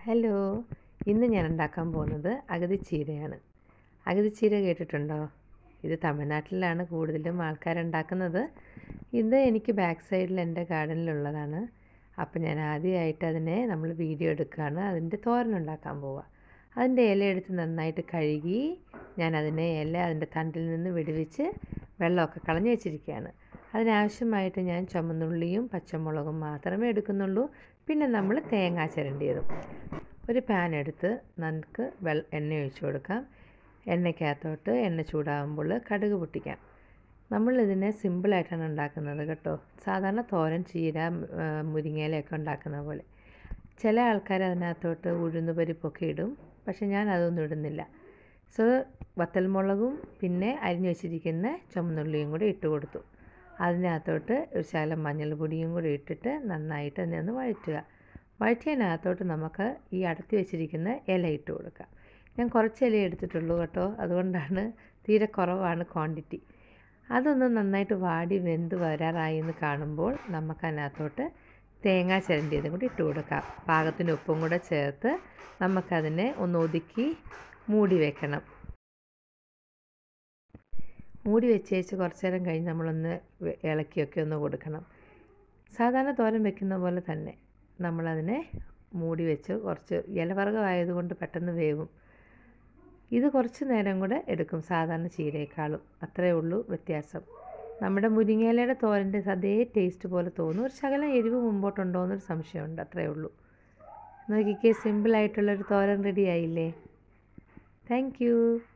hello ഇന്ന് ഞാൻ ഉണ്ടാക്കാൻ പോകുന്നത് അഗതിച്ചീരയാണ് അഗതിച്ചീര കേട്ടിട്ടുണ്ടോ ഇത് തമിഴ്നാട്ടിലാണ് കൂടുതലും ആൾക്കാരുണ്ടാക്കുന്നത് ഇത് എനിക്ക് ബാക്ക് സൈഡിൽ എൻ്റെ ഗാർഡനിലുള്ളതാണ് അപ്പോൾ ഞാൻ ആദ്യമായിട്ട് അതിനെ നമ്മൾ വീഡിയോ എടുക്കുകയാണ് അതിൻ്റെ തോരൻ ഉണ്ടാക്കാൻ പോവുക അതിൻ്റെ ഇല എടുത്ത് നന്നായിട്ട് കഴുകി ഞാൻ അതിനെ ഇല അതിൻ്റെ തണ്ടിൽ നിന്ന് വിടുവിച്ച് വെള്ളമൊക്കെ കളഞ്ഞു വെച്ചിരിക്കുകയാണ് അതിനാവശ്യമായിട്ട് ഞാൻ ചുമന്നുള്ളിയും പച്ചമുളകും മാത്രമേ എടുക്കുന്നുള്ളൂ പിന്നെ നമ്മൾ തേങ്ങ ചിരണ്ടിയതും ഒരു പാൻ എടുത്ത് നമുക്ക് വെള്ള എണ്ണ ഒഴിച്ചു കൊടുക്കാം എണ്ണയ്ക്കകത്തോട്ട് എണ്ണ ചൂടാകുമ്പോൾ കടുക് പൊട്ടിക്കാം നമ്മളിതിനെ സിമ്പിളായിട്ടാണ് ഉണ്ടാക്കുന്നത് കേട്ടോ സാധാരണ തോരൻ ചീര മുരിങ്ങയിലൊക്കെ ഉണ്ടാക്കുന്ന പോലെ ചില ആൾക്കാർ അതിനകത്തോട്ട് ഉഴുന്ന് പരിപ്പൊക്കെ ഇടും പക്ഷെ ഞാൻ അതൊന്നും ഇടുന്നില്ല സോ വത്തൽമുളകും പിന്നെ അരിഞ്ഞു വെച്ചിരിക്കുന്ന ചുമന്നുള്ളിയും കൂടി ഇട്ട് കൊടുത്തു അതിനകത്തോട്ട് ഒരു ശകലം മഞ്ഞൾപ്പൊടിയും കൂടി ഇട്ടിട്ട് നന്നായിട്ട് തന്നെ ഒന്ന് വഴറ്റുക വഴറ്റിയതിനകത്തോട്ട് നമുക്ക് ഈ അടത്തി വെച്ചിരിക്കുന്ന ഇല ഇട്ട് കൊടുക്കാം ഞാൻ കുറച്ച് ഇല എടുത്തിട്ടുള്ളൂ കേട്ടോ അതുകൊണ്ടാണ് തീരെ കുറവാണ് ക്വാണ്ടിറ്റി അതൊന്ന് നന്നായിട്ട് വാടി വെന്ത് വരാറായി എന്ന് കാണുമ്പോൾ നമുക്കതിനകത്തോട്ട് തേങ്ങ ചിരണ്ടിയതും കൂടി ഇട്ട് കൊടുക്കാം പാകത്തിന് ഉപ്പും കൂടെ ചേർത്ത് നമുക്കതിനെ ഒന്ന് ഒതുക്കി മൂടി വെക്കണം മൂടി വെച്ചേച്ച് കുറച്ച് നേരം കഴിഞ്ഞ് നമ്മളൊന്ന് ഇളക്കിയൊക്കെ ഒന്ന് കൊടുക്കണം സാധാരണ തോരൻ വെക്കുന്ന പോലെ തന്നെ നമ്മളതിനെ മൂടി വെച്ച് കുറച്ച് ഇലവർഗമായതുകൊണ്ട് പെട്ടെന്ന് വേവും ഇത് കുറച്ച് നേരം കൂടെ എടുക്കും സാധാരണ ചീരയേക്കാളും അത്രയേ ഉള്ളൂ വ്യത്യാസം നമ്മുടെ മുരിങ്ങയിലയുടെ തോരൻ്റെ അതേ ടേസ്റ്റ് പോലെ തോന്നും ഒരു ശകലം എരിവ് മുമ്പോട്ടുണ്ടോ എന്നൊരു സംശയമുണ്ട് അത്രയേ ഉള്ളൂ നോക്കിക്കേ സിമ്പിളായിട്ടുള്ളൊരു തോരൻ റെഡി ആയില്ലേ താങ്ക്